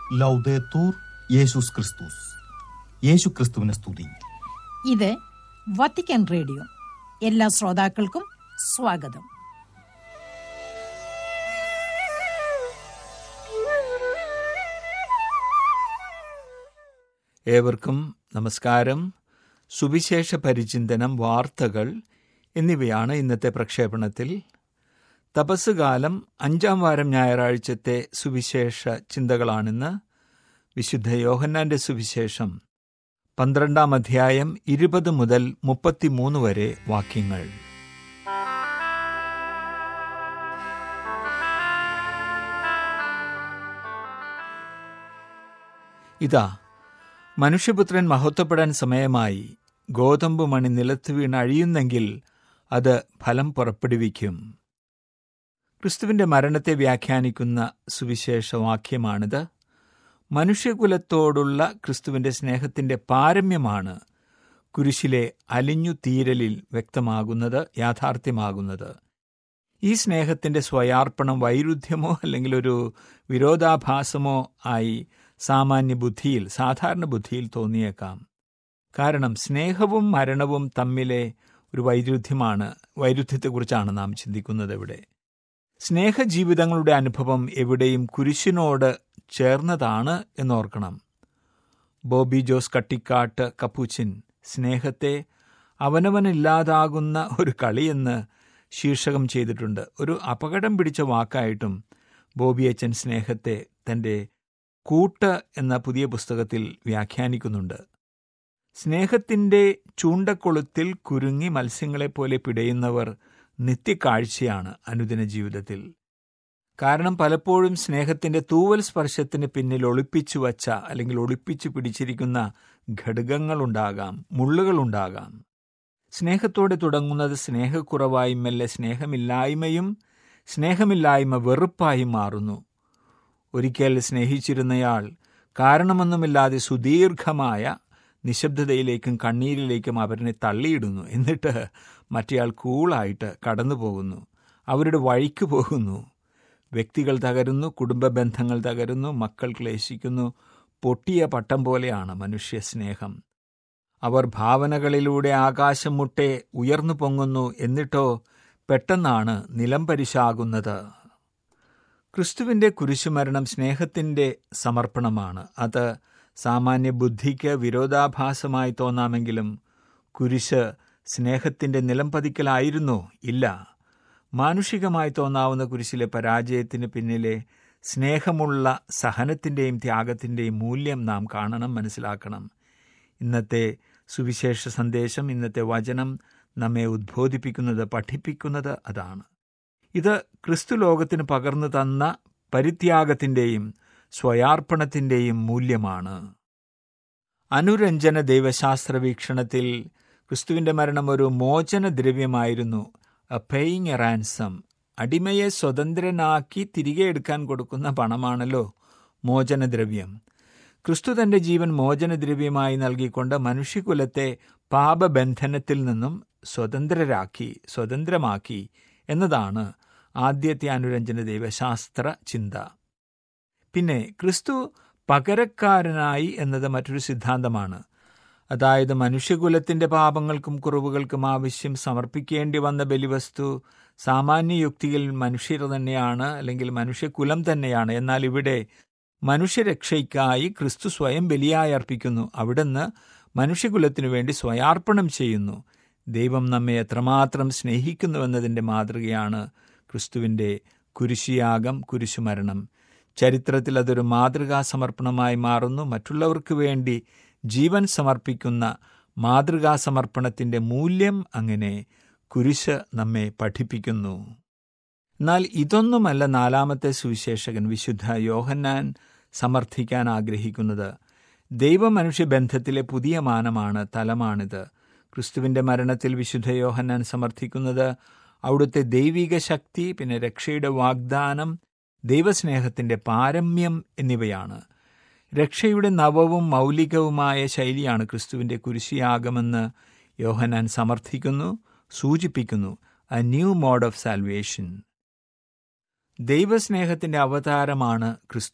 ലൗദേത്തൂർ യേശുസ് ക്രിസ്തുസ് യേശു ക്രിസ്തുവിനെ സ്തുതി ഇത് വത്തിക്കാൻ റേഡിയോ എല്ലാ ശ്രോതാക്കൾക്കും സ്വാഗതം ഏവർക്കും നമസ്കാരം സുവിശേഷ പരിചിന്തനം വാർത്തകൾ എന്നിവയാണ് ഇന്നത്തെ പ്രക്ഷേപണത്തിൽ തപസ്സുകാലം അഞ്ചാം വാരം ഞായറാഴ്ചത്തെ സുവിശേഷ ചിന്തകളാണിന്ന് വിശുദ്ധ യോഹന്നാന്റെ സുവിശേഷം പന്ത്രണ്ടാം അധ്യായം ഇരുപത് മുതൽ മുപ്പത്തിമൂന്ന് വരെ വാക്യങ്ങൾ ഇതാ മനുഷ്യപുത്രൻ മഹത്വപ്പെടാൻ സമയമായി ഗോതമ്പ് മണി നിലത്ത് വീണ് അഴിയുന്നെങ്കിൽ അത് ഫലം പുറപ്പെടുവിക്കും ക്രിസ്തുവിന്റെ മരണത്തെ വ്യാഖ്യാനിക്കുന്ന സുവിശേഷ വാക്യമാണിത് മനുഷ്യകുലത്തോടുള്ള ക്രിസ്തുവിന്റെ സ്നേഹത്തിന്റെ പാരമ്യമാണ് കുരിശിലെ അലിഞ്ഞു തീരലിൽ വ്യക്തമാകുന്നത് യാഥാർത്ഥ്യമാകുന്നത് ഈ സ്നേഹത്തിന്റെ സ്വയാർപ്പണം വൈരുദ്ധ്യമോ അല്ലെങ്കിൽ ഒരു വിരോധാഭാസമോ ആയി സാമാന്യ ബുദ്ധിയിൽ സാധാരണ ബുദ്ധിയിൽ തോന്നിയേക്കാം കാരണം സ്നേഹവും മരണവും തമ്മിലെ ഒരു വൈരുദ്ധ്യമാണ് വൈരുദ്ധ്യത്തെക്കുറിച്ചാണ് നാം ചിന്തിക്കുന്നത് ഇവിടെ സ്നേഹജീവിതങ്ങളുടെ അനുഭവം എവിടെയും കുരിശിനോട് ചേർന്നതാണ് എന്നോർക്കണം ബോബി ജോസ് കട്ടിക്കാട്ട് കപ്പൂച്ചിൻ സ്നേഹത്തെ അവനവനില്ലാതാകുന്ന ഒരു കളിയെന്ന് ശീർഷകം ചെയ്തിട്ടുണ്ട് ഒരു അപകടം പിടിച്ച വാക്കായിട്ടും ബോബി അച്ഛൻ സ്നേഹത്തെ തൻ്റെ കൂട്ട് എന്ന പുതിയ പുസ്തകത്തിൽ വ്യാഖ്യാനിക്കുന്നുണ്ട് സ്നേഹത്തിൻ്റെ ചൂണ്ടക്കൊളുത്തിൽ കുരുങ്ങി മത്സ്യങ്ങളെപ്പോലെ പിടയുന്നവർ നിത്യക്കാഴ്ചയാണ് അനുദിന ജീവിതത്തിൽ കാരണം പലപ്പോഴും സ്നേഹത്തിന്റെ തൂവൽ സ്പർശത്തിന് പിന്നിൽ ഒളിപ്പിച്ചു വച്ച അല്ലെങ്കിൽ ഒളിപ്പിച്ചു പിടിച്ചിരിക്കുന്ന ഘടകങ്ങളുണ്ടാകാം മുള്ളുകളുണ്ടാകാം സ്നേഹത്തോടെ തുടങ്ങുന്നത് സ്നേഹക്കുറവായി മെല്ലെ സ്നേഹമില്ലായ്മയും സ്നേഹമില്ലായ്മ വെറുപ്പായി മാറുന്നു ഒരിക്കൽ സ്നേഹിച്ചിരുന്നയാൾ കാരണമൊന്നുമില്ലാതെ സുദീർഘമായ നിശബ്ദതയിലേക്കും കണ്ണീരിലേക്കും അവരിനെ തള്ളിയിടുന്നു എന്നിട്ട് മറ്റേയാൾ കൂളായിട്ട് കടന്നു പോകുന്നു അവരുടെ വഴിക്ക് പോകുന്നു വ്യക്തികൾ തകരുന്നു കുടുംബ ബന്ധങ്ങൾ തകരുന്നു മക്കൾ ക്ലേശിക്കുന്നു പൊട്ടിയ പട്ടം പോലെയാണ് മനുഷ്യ സ്നേഹം അവർ ഭാവനകളിലൂടെ ആകാശം മുട്ടെ ഉയർന്നു പൊങ്ങുന്നു എന്നിട്ടോ പെട്ടെന്നാണ് നിലം പരിശാകുന്നത് ക്രിസ്തുവിന്റെ കുരിശുമരണം സ്നേഹത്തിന്റെ സമർപ്പണമാണ് അത് സാമാന്യ ബുദ്ധിക്ക് വിരോധാഭാസമായി തോന്നാമെങ്കിലും കുരിശ് സ്നേഹത്തിന്റെ നിലംപതിക്കലായിരുന്നോ ഇല്ല മാനുഷികമായി തോന്നാവുന്ന കുരിശിലെ പരാജയത്തിന് പിന്നിലെ സ്നേഹമുള്ള സഹനത്തിൻ്റെയും ത്യാഗത്തിൻ്റെയും മൂല്യം നാം കാണണം മനസ്സിലാക്കണം ഇന്നത്തെ സുവിശേഷ സന്ദേശം ഇന്നത്തെ വചനം നമ്മെ ഉദ്ബോധിപ്പിക്കുന്നത് പഠിപ്പിക്കുന്നത് അതാണ് ഇത് ക്രിസ്തു ലോകത്തിന് പകർന്നു തന്ന പരിത്യാഗത്തിൻ്റെയും സ്വയാർപ്പണത്തിൻ്റെയും മൂല്യമാണ് അനുരഞ്ജന ദൈവശാസ്ത്ര വീക്ഷണത്തിൽ ക്രിസ്തുവിന്റെ മരണം ഒരു മോചന ദ്രവ്യമായിരുന്നു എ പേയിങ് എ റാൻസം അടിമയെ സ്വതന്ത്രനാക്കി തിരികെ എടുക്കാൻ കൊടുക്കുന്ന പണമാണല്ലോ മോചനദ്രവ്യം ക്രിസ്തു തന്റെ ജീവൻ മോചനദ്രവ്യമായി നൽകിക്കൊണ്ട് മനുഷ്യകുലത്തെ പാപബന്ധനത്തിൽ നിന്നും സ്വതന്ത്രരാക്കി സ്വതന്ത്രമാക്കി എന്നതാണ് ആദ്യത്തെ അനുരഞ്ജന ദൈവശാസ്ത്ര ചിന്ത പിന്നെ ക്രിസ്തു പകരക്കാരനായി എന്നത് മറ്റൊരു സിദ്ധാന്തമാണ് അതായത് മനുഷ്യകുലത്തിന്റെ പാപങ്ങൾക്കും കുറവുകൾക്കും ആവശ്യം സമർപ്പിക്കേണ്ടി വന്ന ബലിവസ്തു സാമാന്യ യുക്തിയിൽ മനുഷ്യർ തന്നെയാണ് അല്ലെങ്കിൽ മനുഷ്യകുലം തന്നെയാണ് എന്നാൽ ഇവിടെ മനുഷ്യരക്ഷയ്ക്കായി ക്രിസ്തു സ്വയം ബലിയായി അർപ്പിക്കുന്നു അവിടുന്ന് മനുഷ്യകുലത്തിനു വേണ്ടി സ്വയാർപ്പണം ചെയ്യുന്നു ദൈവം നമ്മെ എത്രമാത്രം സ്നേഹിക്കുന്നുവെന്നതിൻ്റെ മാതൃകയാണ് ക്രിസ്തുവിൻ്റെ കുരിശിയാഗം കുരിശുമരണം ചരിത്രത്തിൽ അതൊരു മാതൃകാ സമർപ്പണമായി മാറുന്നു മറ്റുള്ളവർക്ക് വേണ്ടി ജീവൻ സമർപ്പിക്കുന്ന മാതൃകാ സമർപ്പണത്തിൻ്റെ മൂല്യം അങ്ങനെ കുരിശ് നമ്മെ പഠിപ്പിക്കുന്നു എന്നാൽ ഇതൊന്നുമല്ല നാലാമത്തെ സുവിശേഷകൻ വിശുദ്ധ യോഹന്നാൻ സമർത്ഥിക്കാൻ ആഗ്രഹിക്കുന്നത് ദൈവമനുഷ്യ ബന്ധത്തിലെ പുതിയ മാനമാണ് തലമാണിത് ക്രിസ്തുവിന്റെ മരണത്തിൽ വിശുദ്ധ യോഹന്നാൻ സമർത്ഥിക്കുന്നത് അവിടുത്തെ ദൈവിക ശക്തി പിന്നെ രക്ഷയുടെ വാഗ്ദാനം ദൈവസ്നേഹത്തിന്റെ പാരമ്യം എന്നിവയാണ് രക്ഷയുടെ നവവും മൗലികവുമായ ശൈലിയാണ് ക്രിസ്തുവിന്റെ കുരിശിയാഗമെന്ന് യോഹനാൻ സമർത്ഥിക്കുന്നു സൂചിപ്പിക്കുന്നു a new mode of salvation ദൈവസ്നേഹത്തിന്റെ അവതാരമാണ് ക്രിസ്തു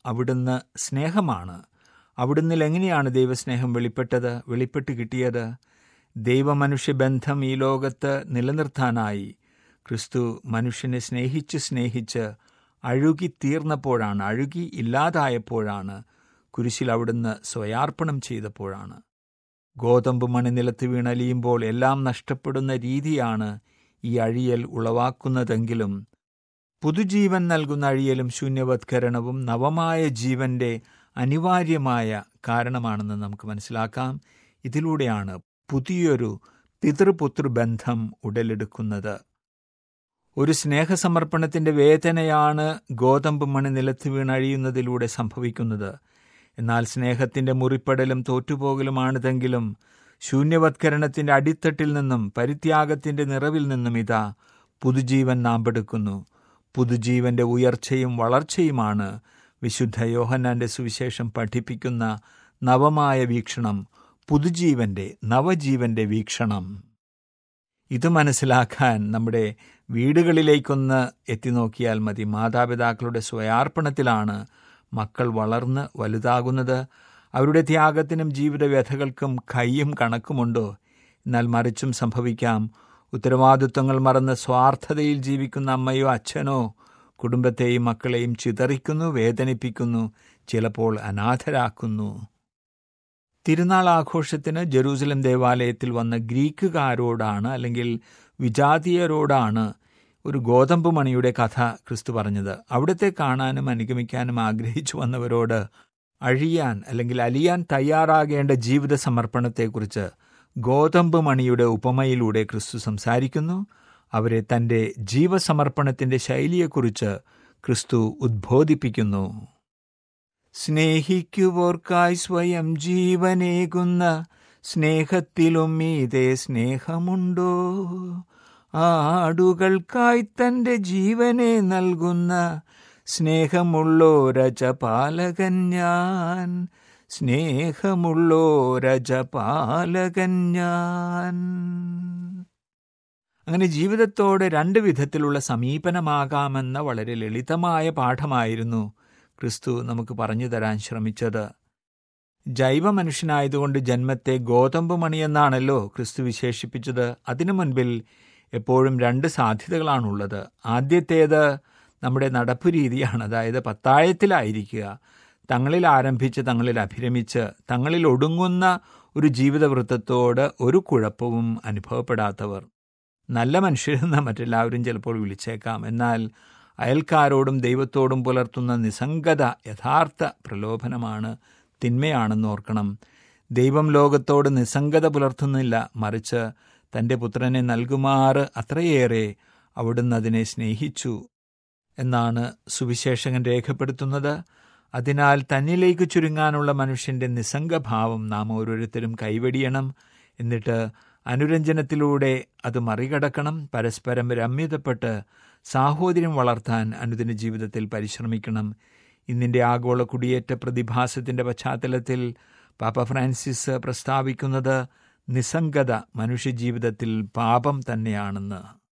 അവിടുന്ന് സ്നേഹമാണ് അവിടുന്ന് എങ്ങനെയാണ് ദൈവസ്നേഹം വെളിപ്പെട്ടത് വെളിപ്പെട്ട് കിട്ടിയത് ദൈവമനുഷ്യ ബന്ധം ഈ ലോകത്ത് നിലനിർത്താനായി ക്രിസ്തു മനുഷ്യനെ സ്നേഹിച്ച് സ്നേഹിച്ച് അഴുകി തീർന്നപ്പോഴാണ് അഴുകി ഇല്ലാതായപ്പോഴാണ് കുരിശിൽ അവിടുന്ന് സ്വയാർപ്പണം ചെയ്തപ്പോഴാണ് ഗോതമ്പ് മണി നിലത്ത് വീണലിയുമ്പോൾ എല്ലാം നഷ്ടപ്പെടുന്ന രീതിയാണ് ഈ അഴിയൽ ഉളവാക്കുന്നതെങ്കിലും പുതുജീവൻ നൽകുന്ന അഴിയലും ശൂന്യവത്കരണവും നവമായ ജീവന്റെ അനിവാര്യമായ കാരണമാണെന്ന് നമുക്ക് മനസ്സിലാക്കാം ഇതിലൂടെയാണ് പുതിയൊരു പിതൃപുതൃ ബന്ധം ഉടലെടുക്കുന്നത് ഒരു സ്നേഹസമർപ്പണത്തിന്റെ വേദനയാണ് ഗോതമ്പ് മണി നിലത്ത് വീണഴിയുന്നതിലൂടെ സംഭവിക്കുന്നത് എന്നാൽ സ്നേഹത്തിന്റെ മുറിപ്പെടലും തോറ്റുപോകലുമാണിതെങ്കിലും ശൂന്യവത്കരണത്തിന്റെ അടിത്തട്ടിൽ നിന്നും പരിത്യാഗത്തിന്റെ നിറവിൽ നിന്നും ഇതാ പുതുജീവൻ നാമ്പെടുക്കുന്നു പുതുജീവന്റെ ഉയർച്ചയും വളർച്ചയുമാണ് വിശുദ്ധ യോഹന്നാന്റെ സുവിശേഷം പഠിപ്പിക്കുന്ന നവമായ വീക്ഷണം പുതുജീവന്റെ നവജീവന്റെ വീക്ഷണം ഇത് മനസ്സിലാക്കാൻ നമ്മുടെ വീടുകളിലേക്കൊന്ന് എത്തിനോക്കിയാൽ മതി മാതാപിതാക്കളുടെ സ്വയാർപ്പണത്തിലാണ് മക്കൾ വളർന്ന് വലുതാകുന്നത് അവരുടെ ത്യാഗത്തിനും ജീവിത വ്യഥകൾക്കും കൈയും കണക്കുമുണ്ടോ എന്നാൽ മറിച്ചും സംഭവിക്കാം ഉത്തരവാദിത്വങ്ങൾ മറന്ന് സ്വാർത്ഥതയിൽ ജീവിക്കുന്ന അമ്മയോ അച്ഛനോ കുടുംബത്തെയും മക്കളെയും ചിതറിക്കുന്നു വേദനിപ്പിക്കുന്നു ചിലപ്പോൾ അനാഥരാക്കുന്നു തിരുനാൾ ആഘോഷത്തിന് ജെറൂസലം ദേവാലയത്തിൽ വന്ന ഗ്രീക്കുകാരോടാണ് അല്ലെങ്കിൽ വിജാതീയരോടാണ് ഒരു ഗോതമ്പ് മണിയുടെ കഥ ക്രിസ്തു പറഞ്ഞത് അവിടുത്തെ കാണാനും അനുഗമിക്കാനും ആഗ്രഹിച്ചു വന്നവരോട് അഴിയാൻ അല്ലെങ്കിൽ അലിയാൻ തയ്യാറാകേണ്ട ജീവിത സമർപ്പണത്തെക്കുറിച്ച് ഗോതമ്പ് മണിയുടെ ഉപമയിലൂടെ ക്രിസ്തു സംസാരിക്കുന്നു അവരെ തന്റെ ജീവസമർപ്പണത്തിന്റെ ശൈലിയെക്കുറിച്ച് ക്രിസ്തു ഉദ്ബോധിപ്പിക്കുന്നു സ്നേഹിക്കുവോർക്കായി സ്വയം ജീവനേകുന്ന സ്നേഹത്തിലും മീതെ സ്നേഹമുണ്ടോ ആടുകൾക്കായി തന്റെ ജീവനെ നൽകുന്ന സ്നേഹമുള്ളോരജപാലകൻ ഞാൻ സ്നേഹമുള്ളോരജപാലകൻ ഞാൻ അങ്ങനെ ജീവിതത്തോട് രണ്ട് വിധത്തിലുള്ള സമീപനമാകാമെന്ന വളരെ ലളിതമായ പാഠമായിരുന്നു ക്രിസ്തു നമുക്ക് പറഞ്ഞു തരാൻ ശ്രമിച്ചത് ജൈവ മനുഷ്യനായതുകൊണ്ട് ജന്മത്തെ ഗോതമ്പ് മണിയെന്നാണല്ലോ ക്രിസ്തു വിശേഷിപ്പിച്ചത് അതിനു മുൻപിൽ എപ്പോഴും രണ്ട് സാധ്യതകളാണുള്ളത് ആദ്യത്തേത് നമ്മുടെ നടപ്പു രീതിയാണ് അതായത് പത്തായത്തിലായിരിക്കുക തങ്ങളിൽ ആരംഭിച്ച് തങ്ങളിൽ അഭിരമിച്ച് തങ്ങളിൽ ഒടുങ്ങുന്ന ഒരു ജീവിതവൃത്തത്തോട് ഒരു കുഴപ്പവും അനുഭവപ്പെടാത്തവർ നല്ല മനുഷ്യരെന്ന് മറ്റെല്ലാവരും ചിലപ്പോൾ വിളിച്ചേക്കാം എന്നാൽ അയൽക്കാരോടും ദൈവത്തോടും പുലർത്തുന്ന നിസ്സംഗത യഥാർത്ഥ പ്രലോഭനമാണ് തിന്മയാണെന്ന് ഓർക്കണം ദൈവം ലോകത്തോട് നിസ്സംഗത പുലർത്തുന്നില്ല മറിച്ച് തൻ്റെ പുത്രനെ നൽകുമാറ് അത്രയേറെ അവിടുന്ന് അതിനെ സ്നേഹിച്ചു എന്നാണ് സുവിശേഷകൻ രേഖപ്പെടുത്തുന്നത് അതിനാൽ തന്നിലേക്ക് ചുരുങ്ങാനുള്ള മനുഷ്യന്റെ നിസ്സംഗഭാവം നാം ഓരോരുത്തരും കൈവെടിയണം എന്നിട്ട് അനുരഞ്ജനത്തിലൂടെ അത് മറികടക്കണം പരസ്പരം രമ്യതപ്പെട്ട് സാഹോദര്യം വളർത്താൻ അനുദിന ജീവിതത്തിൽ പരിശ്രമിക്കണം ഇന്നിൻ്റെ ആഗോള കുടിയേറ്റ പ്രതിഭാസത്തിന്റെ പശ്ചാത്തലത്തിൽ പാപ്പ ഫ്രാൻസിസ് പ്രസ്താവിക്കുന്നത് നിസ്സംഗത മനുഷ്യജീവിതത്തിൽ പാപം തന്നെയാണെന്ന്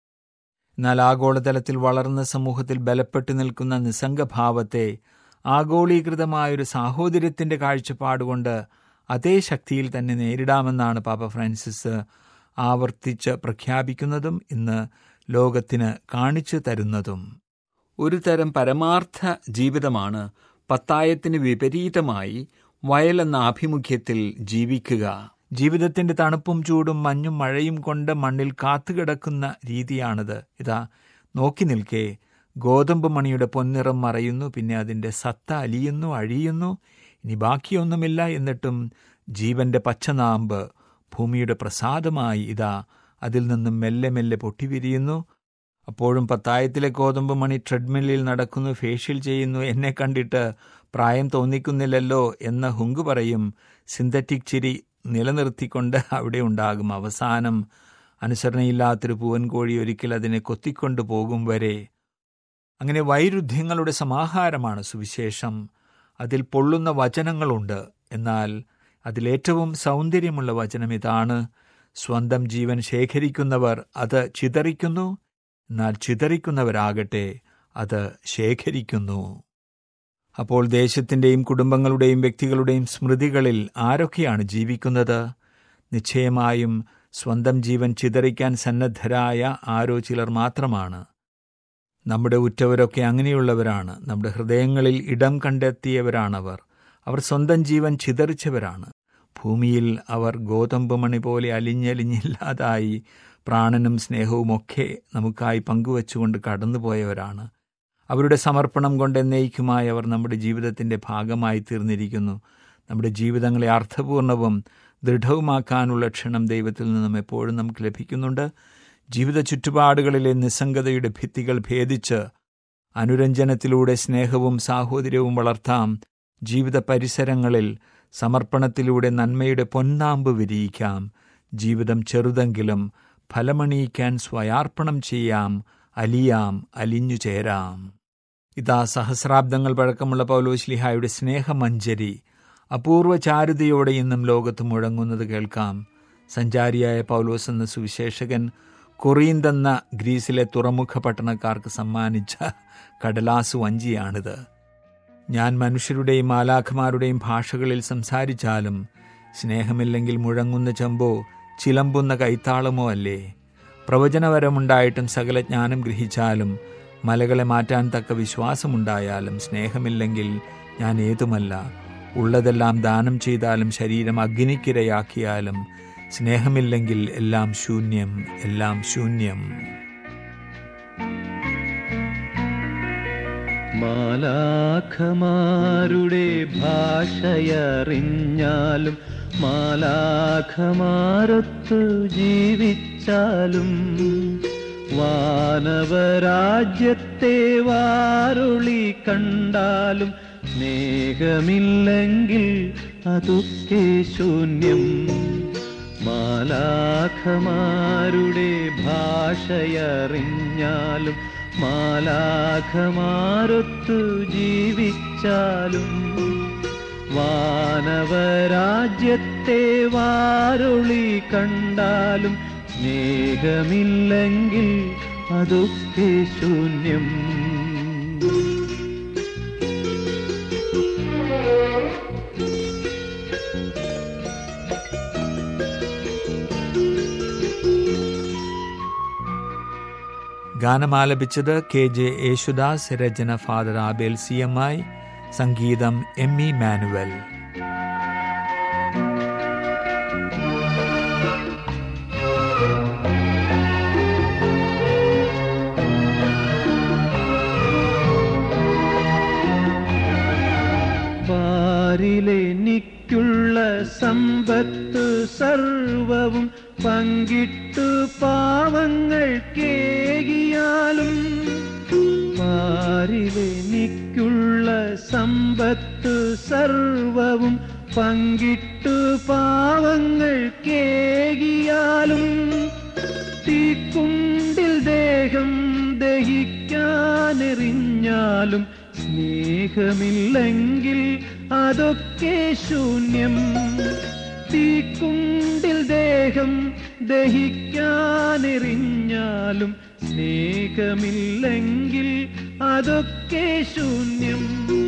എന്നാൽ ആഗോളതലത്തിൽ വളർന്ന സമൂഹത്തിൽ ബലപ്പെട്ടു നിൽക്കുന്ന നിസ്സംഗഭാവത്തെ ആഗോളീകൃതമായൊരു സാഹോദര്യത്തിന്റെ കാഴ്ചപ്പാടുകൊണ്ട് അതേ ശക്തിയിൽ തന്നെ നേരിടാമെന്നാണ് പാപ്പ ഫ്രാൻസിസ് ആവർത്തിച്ച് പ്രഖ്യാപിക്കുന്നതും ഇന്ന് ലോകത്തിന് കാണിച്ചു തരുന്നതും ഒരു തരം പരമാർത്ഥ ജീവിതമാണ് പത്തായത്തിന് വിപരീതമായി വയലെന്ന ആഭിമുഖ്യത്തിൽ ജീവിക്കുക ജീവിതത്തിന്റെ തണുപ്പും ചൂടും മഞ്ഞും മഴയും കൊണ്ട് മണ്ണിൽ കാത്തുകിടക്കുന്ന രീതിയാണിത് ഇതാ നോക്കി നിൽക്കേ ഗോതമ്പ് മണിയുടെ പൊന്നിറം മറയുന്നു പിന്നെ അതിൻ്റെ സത്ത അലിയുന്നു അഴിയുന്നു ഇനി ബാക്കിയൊന്നുമില്ല എന്നിട്ടും ജീവന്റെ പച്ചനാമ്പ് ഭൂമിയുടെ പ്രസാദമായി ഇതാ അതിൽ നിന്നും മെല്ലെ മെല്ലെ പൊട്ടിവിരിയുന്നു അപ്പോഴും പത്തായത്തിലെ ഗോതമ്പ് മണി ട്രെഡ്മില്ലിൽ നടക്കുന്നു ഫേഷ്യൽ ചെയ്യുന്നു എന്നെ കണ്ടിട്ട് പ്രായം തോന്നിക്കുന്നില്ലല്ലോ എന്ന ഹുങ്ക് പറയും സിന്തറ്റിക് ചിരി നിലനിർത്തിക്കൊണ്ട് അവിടെ ഉണ്ടാകും അവസാനം അനുസരണയില്ലാത്തൊരു പൂവൻ കോഴി ഒരിക്കൽ അതിനെ കൊത്തിക്കൊണ്ടു പോകും വരെ അങ്ങനെ വൈരുദ്ധ്യങ്ങളുടെ സമാഹാരമാണ് സുവിശേഷം അതിൽ പൊള്ളുന്ന വചനങ്ങളുണ്ട് എന്നാൽ അതിലേറ്റവും സൗന്ദര്യമുള്ള വചനം ഇതാണ് സ്വന്തം ജീവൻ ശേഖരിക്കുന്നവർ അത് ചിതറിക്കുന്നു എന്നാൽ ചിതറിക്കുന്നവരാകട്ടെ അത് ശേഖരിക്കുന്നു അപ്പോൾ ദേശത്തിൻ്റെയും കുടുംബങ്ങളുടെയും വ്യക്തികളുടെയും സ്മൃതികളിൽ ആരൊക്കെയാണ് ജീവിക്കുന്നത് നിശ്ചയമായും സ്വന്തം ജീവൻ ചിതറിക്കാൻ സന്നദ്ധരായ ആരോ ചിലർ മാത്രമാണ് നമ്മുടെ ഉറ്റവരൊക്കെ അങ്ങനെയുള്ളവരാണ് നമ്മുടെ ഹൃദയങ്ങളിൽ ഇടം കണ്ടെത്തിയവരാണവർ അവർ സ്വന്തം ജീവൻ ചിതറിച്ചവരാണ് ഭൂമിയിൽ അവർ ഗോതമ്പ് മണി പോലെ അലിഞ്ഞലിഞ്ഞില്ലാതായി പ്രാണനും സ്നേഹവുമൊക്കെ നമുക്കായി പങ്കുവച്ചുകൊണ്ട് കടന്നുപോയവരാണ് അവരുടെ സമർപ്പണം കൊണ്ട് എന്നേക്കുമായി അവർ നമ്മുടെ ജീവിതത്തിൻ്റെ ഭാഗമായി തീർന്നിരിക്കുന്നു നമ്മുടെ ജീവിതങ്ങളെ അർത്ഥപൂർണവും ദൃഢവുമാക്കാനുള്ള ക്ഷണം ദൈവത്തിൽ നിന്നും എപ്പോഴും നമുക്ക് ലഭിക്കുന്നുണ്ട് ജീവിത ചുറ്റുപാടുകളിലെ നിസ്സംഗതയുടെ ഭിത്തികൾ ഭേദിച്ച് അനുരഞ്ജനത്തിലൂടെ സ്നേഹവും സാഹോദര്യവും വളർത്താം ജീവിത പരിസരങ്ങളിൽ സമർപ്പണത്തിലൂടെ നന്മയുടെ പൊന്നാമ്പ് വിരിയിക്കാം ജീവിതം ചെറുതെങ്കിലും ഫലമണിയിക്കാൻ സ്വയാർപ്പണം ചെയ്യാം അലിയാം അലിഞ്ഞു ചേരാം ഇതാ സഹസ്രാബ്ദങ്ങൾ പഴക്കമുള്ള പൗലോശ്ലിഹായുടെ സ്നേഹമഞ്ജരി അപൂർവ ചാരുതയോടെ ഇന്നും ലോകത്ത് മുഴങ്ങുന്നത് കേൾക്കാം സഞ്ചാരിയായ പൗലോസ് എന്ന സുവിശേഷകൻ കൊറീന്തെന്ന ഗ്രീസിലെ തുറമുഖ പട്ടണക്കാർക്ക് സമ്മാനിച്ച കടലാസു വഞ്ചിയാണിത് ഞാൻ മനുഷ്യരുടെയും മാലാഖമാരുടെയും ഭാഷകളിൽ സംസാരിച്ചാലും സ്നേഹമില്ലെങ്കിൽ മുഴങ്ങുന്ന ചെമ്പോ ചിലമ്പുന്ന കൈത്താളമോ അല്ലേ പ്രവചനവരമുണ്ടായിട്ടും സകല ജ്ഞാനം ഗ്രഹിച്ചാലും മലകളെ മാറ്റാൻ തക്ക വിശ്വാസമുണ്ടായാലും സ്നേഹമില്ലെങ്കിൽ ഞാൻ ഏതുമല്ല ഉള്ളതെല്ലാം ദാനം ചെയ്താലും ശരീരം അഗ്നിക്കിരയാക്കിയാലും സ്നേഹമില്ലെങ്കിൽ എല്ലാം ശൂന്യം എല്ലാം ശൂന്യം മാലാഖമാരുടെ ഭാഷയറിഞ്ഞാലും മാലാഖമാരൊത്തു ജീവിച്ചാലും വാനവരാജ്യത്തെ വാരുളി കണ്ടാലും സ്നേഹമില്ലെങ്കിൽ അതൊക്കെ ശൂന്യം മാലാഖമാരുടെ ഭാഷയറിഞ്ഞാലും മാലാഖമാരൊത്തു ജീവിച്ചാലും വാനവരാജ്യത്തെ വാരുളി കണ്ടാലും സ്നേഹമില്ലെങ്കിൽ അതൊക്കെ ശൂന്യം ഗാനമാലപിച്ചത് കെ ജെ യേശുദാസ് രചന father Abel C M I സംഗീതം എം ഇ മാനുവൽ പാരിലെനിക്കുള്ള സമ്പത്ത് സർവവും പങ്കിട്ടു പാവങ്ങൾ കേകിയാലും പാരിലെനിക്കുള്ള സമ്പത്ത് സർവവും പങ്കിട്ടു പാവങ്ങൾ കേകിയാലും തീക്കുണ്ടിൽ ദേഹം ദഹിക്കാനെറിഞ്ഞാലും സ്നേഹമില്ലെങ്കിൽ അതൊക്കെ ശൂന്യം തീക്കുണ്ടിൽ ദേഹം ദഹിക്കാനെറിഞ്ഞാലും സ്നേഹമില്ലെങ്കിൽ അതൊക്കെ ശൂന്യം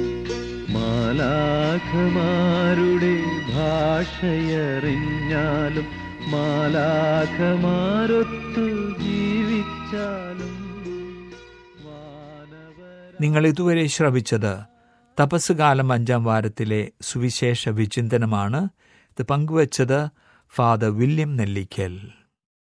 മാലാഖമാരുടെ ഭാഷയറിഞ്ഞാലും മാലാഖമാരൊത്തു ജീവിച്ചാലും വാനവര നിങ്ങൾ ഇതുവരെ ശ്രവിച്ചത് തപസ് കാലം അഞ്ചാം വാരത്തിലെ സുവിശേഷ വിചിന്തനമാണ് ഇത് പങ്കുവച്ചത് ഫാദർ വില്യം നെല്ലിക്കൽ